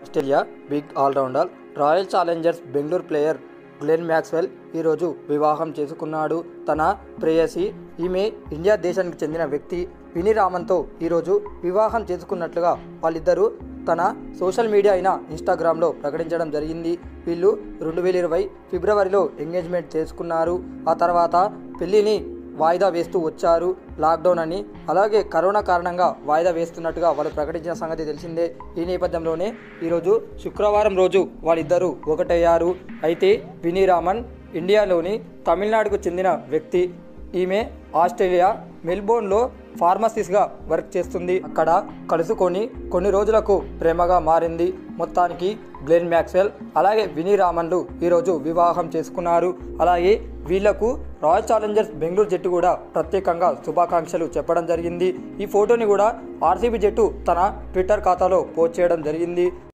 Australia big allrounder Royal Challengers Bengaluru player Glenn Maxwell ఈరోజు వివాహం చేసుకున్నాడు తన ప్రేయసి ఈమె ఇండియా దేశానికి చెందిన వ్యక్తి విని రామన్తో ఈరోజు వివాహం చేసుకున్నట్లుగా వాళ్ళిద్దరూ తన సోషల్ మీడియా అయిన ఇన్స్టాగ్రామ్లో ప్రకటించడం జరిగింది వీళ్ళు రెండు వేల ఇరవై ఫిబ్రవరిలో ఎంగేజ్మెంట్ చేసుకున్నారు ఆ తర్వాత పెళ్లిని వాయిదా వేస్తూ వచ్చారు లాక్డౌన్ అని అలాగే కరోనా కారణంగా వాయిదా వేస్తున్నట్టుగా వాళ్ళు ప్రకటించిన సంగతి తెలిసిందే ఈ నేపథ్యంలోనే ఈరోజు శుక్రవారం రోజు వాళ్ళిద్దరూ ఒకటయ్యారు అయితే వినీ రామన్ ఇండియాలోని తమిళనాడుకు చెందిన వ్యక్తి ఈమె ఆస్ట్రేలియా మెల్బోర్న్లో ఫార్మసిస్ట్గా వర్క్ చేస్తుంది అక్కడ కలుసుకొని కొన్ని రోజులకు ప్రేమగా మారింది మొత్తానికి గ్లెన్ మ్యాక్స్వెల్ అలాగే వినీ రామన్లు ఈరోజు వివాహం చేసుకున్నారు అలాగే వీళ్లకు రాయల్ ఛాలెంజర్స్ బెంగళూరు జట్టు కూడా ప్రత్యేకంగా శుభాకాంక్షలు చెప్పడం జరిగింది ఈ ఫోటోని కూడా ఆర్సీబీ జట్టు తన ట్విట్టర్ ఖాతాలో పోస్ట్ చేయడం జరిగింది